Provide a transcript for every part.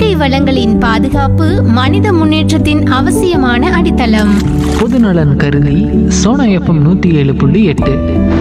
இயற்கை வளங்களின் பாதுகாப்பு மனித முன்னேற்றத்தின் அவசியமான அடித்தளம் பொதுநலன் கருதி சோனா எஃப்எம் நூற்றி ஏழு புள்ளி எட்டு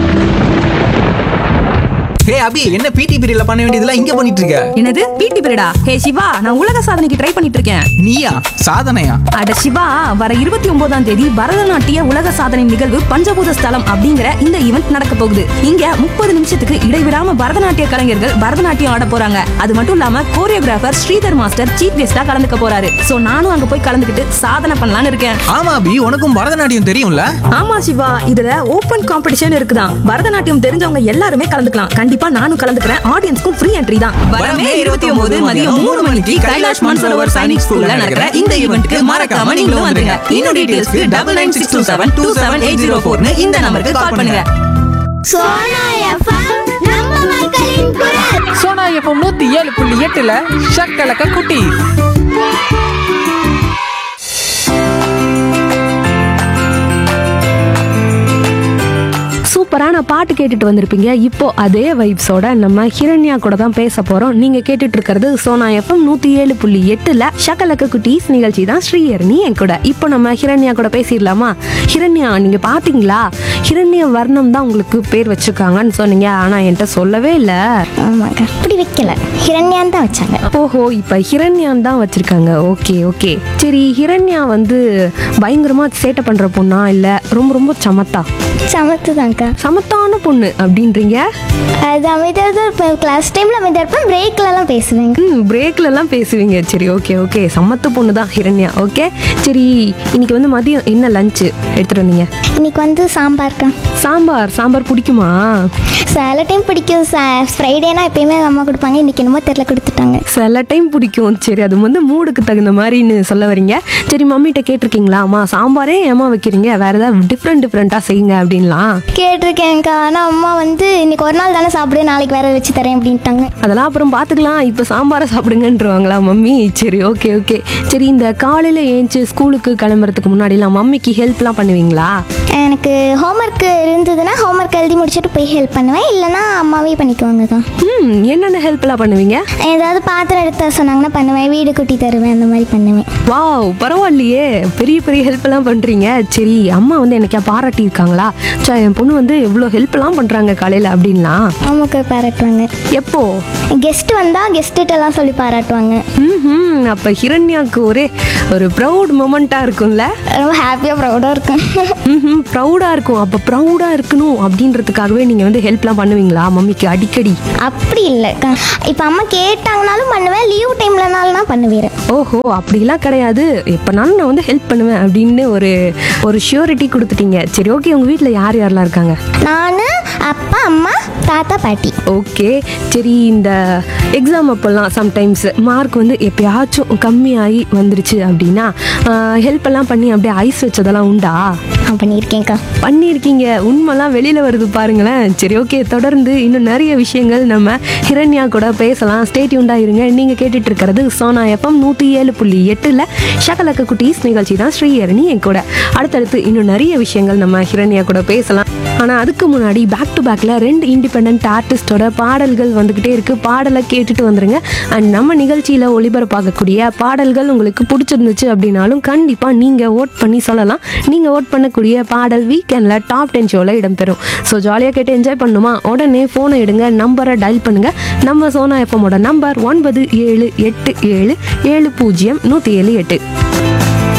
ஹே அபி என்ன பிடி பீரியட்ல பண்ண வேண்டியதெல்லாம் இங்க பண்ணிட்டு இருக்க என்னது பிடி பீரியடா ஹே சிவா நான் உலக சாதனைக்கு ட்ரை பண்ணிட்டு இருக்கேன் நீயா சாதனையா அட சிவா வர இருபத்தி ஒன்பதாம் தேதி பரதநாட்டிய உலக சாதனை நிகழ்வு பஞ்சபூத ஸ்தலம் அப்படிங்கிற இந்த ஈவெண்ட் நடக்க போகுது இங்க முப்பது நிமிஷத்துக்கு இடைவிடாம பரதநாட்டிய கலைஞர்கள் பரதநாட்டியம் ஆட போறாங்க அது மட்டும் இல்லாம கோரியோகிராஃபர் ஸ்ரீதர் மாஸ்டர் சீஃப் கெஸ்டா கலந்துக்க போறாரு சோ நானும் அங்க போய் கலந்துக்கிட்டு சாதனை பண்ணலாம்னு இருக்கேன் ஆமா அபி உனக்கும் பரதநாட்டியம் தெரியும்ல ஆமா சிவா இதுல ஓபன் காம்படிஷன் இருக்குதான் பரதநாட்டியம் தெரிஞ்சவங்க எல்லாருமே கலந்துக்கலாம் கண்டிப்பா நானும் கலந்துக்கிறேன் ஆடியன்ஸ்க்கும் ஃப்ரீ என்ட்ரி தான் வரமே இருபத்தி ஒன்பது மதியம் மூணு மணிக்கு கைலாஷ் மான்சரோவர் சைனிக் ஸ்கூல்ல நடக்கிற இந்த ஈவெண்ட்க்கு மறக்காம நீங்களும் வந்துருங்க இன்னும் டீடைல்ஸ்க்கு double nine six two seven two seven eight zero ஃபோர்னு இந்த நம்பருக்கு கால் பண்ணுங்க சோனா எஃப்எம் நம்ம மக்களின் குரல் சோனா எஃப்எம் நூற்றி ஏழு புள்ளி எட்டில் ஷக்கலக்க குட்டி சூப்பரான பாட்டு கேட்டுட்டு வந்திருப்பீங்க இப்போ அதே வைப்ஸோட நம்ம ஹிரண்யா கூட தான் பேச போறோம் நீங்க கேட்டுட்டு இருக்கிறது சோனா எஃப்எம் நூத்தி ஏழு புள்ளி எட்டுல ஷக்கலக்க குட்டீஸ் நிகழ்ச்சி தான் ஸ்ரீஹரணி என் கூட இப்போ நம்ம ஹிரண்யா கூட பேசிடலாமா ஹிரண்யா நீங்க பாத்தீங்களா ஹிரண்ய வர்ணம் தான் உங்களுக்கு பேர் வச்சிருக்காங்கன்னு சொன்னீங்க ஆனா என்கிட்ட சொல்லவே இல்லை ஆமாங்க அப்படி வைக்கல ஹிரண்யான் தான் வச்சாங்க ஓஹோ இப்ப ஹிரண்யான் தான் வச்சிருக்காங்க ஓகே ஓகே சரி ஹிரண்யா வந்து பயங்கரமா சேட்டை பண்ற பொண்ணா இல்ல ரொம்ப ரொம்ப சமத்தா சமத்து தாங்க்கா சமத்தான பொண்ணு அப்படின்றீங்க அது அமைதியாக தான் இருப்பேன் கிளாஸ் டைமில் அமைதியாக இருப்பேன் பிரேக்லலாம் பேசுவேங்க ம் பிரேக்ல எல்லாம் பேசுவீங்க சரி ஓகே ஓகே சமத்து பொண்ணு தான் ஹிரண்யா ஓகே சரி இன்னைக்கு வந்து மதியம் என்ன லஞ்சு எடுத்துட்டு வந்தீங்க இன்னைக்கு வந்து சாம்பார்க்கா சாம்பார் சாம்பார் பிடிக்குமா சில டைம் பிடிக்கும் ஃப்ரைடேனா எப்பயுமே அம்மா கொடுப்பாங்க இன்னைக்கு என்னமோ தெரில கொடுத்துட்டாங்க சில டைம் பிடிக்கும் சரி அது வந்து மூடுக்கு தகுந்த மாதிரின்னு சொல்ல வரீங்க சரி மம்மிட்ட கேட்டிருக்கீங்களா அம்மா சாம்பாரே ஏமா வைக்கிறீங்க வேற ஏதாவது டிஃப்ரெண்ட் டிஃப்ரெண்ட்டாக செய்யுங்க அப்படின்லாம் கேட்டிருக்கேன்க்கா ஆனால் அம்மா வந்து இன்னைக்கு ஒரு நாள் தானே சாப்பிடு நாளைக்கு வேற வச்சு தரேன் அப்படின்ட்டாங்க அதெல்லாம் அப்புறம் பார்த்துக்கலாம் இப்போ சாம்பாரை சாப்பிடுங்கன்றவாங்களா மம்மி சரி ஓகே ஓகே சரி இந்த காலையில் ஏஞ்சி ஸ்கூலுக்கு கிளம்புறதுக்கு முன்னாடிலாம் மம்மிக்கு ஹெல்ப்லாம் பண்ணுவீங்களா எனக்கு ஹோம்ஒர்க் இருந்ததுன்னா ஹோம்ஒர்க் எழுதி முடிச்சுட்டு போய் ஹெல்ப் பண்ணுவேன் இல்லைன்னா அம்மாவே பண்ணிக்குவாங்கக்கா ம் என்னென்ன ஹெல்ப்லாம் பண்ணுவீங்க ஏதாவது பாத்திரம் எடுத்து தர சொன்னாங்கன்னா பண்ணுவேன் வீடு குட்டி தருவேன் அந்த மாதிரி பண்ணுவேன் வாவ் பரவாயில்லையே பெரிய பெரிய ஹெல்ப் எல்லாம் பண்றீங்க சரி அம்மா வந்து எனக்கு பாராட்டி இருக்காங்களா சா என் பொண்ணு வந்து எவ்வளோ ஹெல்ப் எல்லாம் பண்றாங்க காலையில அப்படின்லாம் அம்மாக்கு பாராட்டுவாங்க எப்போ கெஸ்ட் வந்தால் கெஸ்ட்டுட்டெல்லாம் சொல்லி பாராட்டுவாங்க ம் அப்ப ஹிரண்யாவுக்கு ஒரே ஒரு ப்ரௌட் மூமெண்ட்டா இருக்கும்ல ரொம்ப ஹாப்பியாக ப்ரௌடாக இருக்கும் ம் ப்ரௌடா இருக்கும் அப்ப ப்ரௌடா இருக்கணும் அப்படின்றதுக்காகவே நீங்க வந்து ஹெல்ப்லாம் பண்ணுவீங்களா மம்மிக்கு அடிக்கடி அப்படி இல்லைக்கா இப்போ அம்மா கேட்டாங்கனாலும் பண்ணுவேன் லீவ் டைம்லனாலும் பண்ணுவேன் ஓஹோ அப்படிலாம் கிடையாது எப்போனாலும் நான் வந்து ஹெல்ப் பண்ணுவேன் அப்படின்னு ஒரு ஒரு ஷியூரிட்டி கொடுத்துட்டீங்க சரி ஓகே உங்க வீட்டில் யார் யாரெல்லாம் இருக்காங்க நான் அப்பா அம்மா தாத்தா பாட்டி ஓகே சரி இந்த எக்ஸாம் அப்போல்லாம் சம்டைம்ஸ் மார்க் வந்து எப்பயாச்சும் கம்மியாகி வந்துருச்சு அப்படின்னா ஹெல்ப் எல்லாம் பண்ணி அப்படியே ஐஸ் வச்சதெல்லாம் உண்டா நான் பண்ணியிருக்கேன்க்கா பண்ணியிருக்கீங்க உண்மைலாம் வெளியில் வருது பாருங்களேன் சரி ஓகே தொடர்ந்து இன்னும் நிறைய விஷயங்கள் நம்ம ஹிரண்யா கூட பேசலாம் ஸ்டேட்யூண்டா இருங்க நீங்கள் கேட்டுட்டு இருக்கிறது சோனா எஃப்எம் நூற்றி ஏழு புள்ளி எட்டில் ஷகலக்க குட்டீஸ் நிகழ்ச்சி தான் ஸ்ரீஹரணி என் கூட அடுத்தடுத்து இன்னும் நிறைய விஷயங்கள் நம்ம ஹிரண்யா கூட பேசலாம் ஆனால் அதுக்கு முன்னாடி பேக் டு பேக்கில் ரெண்டு இண்டிபெண்ட் ஆர்டிஸ்டோட பாடல்கள் வந்துக்கிட்டே இருக்குது பாடலை கேட்டுட்டு வந்துருங்க அண்ட் நம்ம நிகழ்ச்சியில் ஒளிபரப்பாகக்கூடிய பாடல்கள் உங்களுக்கு பிடிச்சிருந்துச்சு அப்படின்னாலும் கண்டிப்பாக நீங்கள் ஓட் பண்ணி சொல்லலாம் நீங்கள் ஓட் பண்ணக்கூடிய பாடல் வீக்கெண்டில் டாப் டென் ஷோவில் இடம்பெறும் ஸோ ஜாலியாக கேட்டு என்ஜாய் பண்ணுமா உடனே ஃபோனை எடுங்க நம்பரை டயல் பண்ணுங்கள் நம்ம சோனா எஃப்எம்மோட நம்பர் ஒன்பது ஏழு எட்டு ஏழு ஏழு பூஜ்ஜியம் நூற்றி ஏழு எட்டு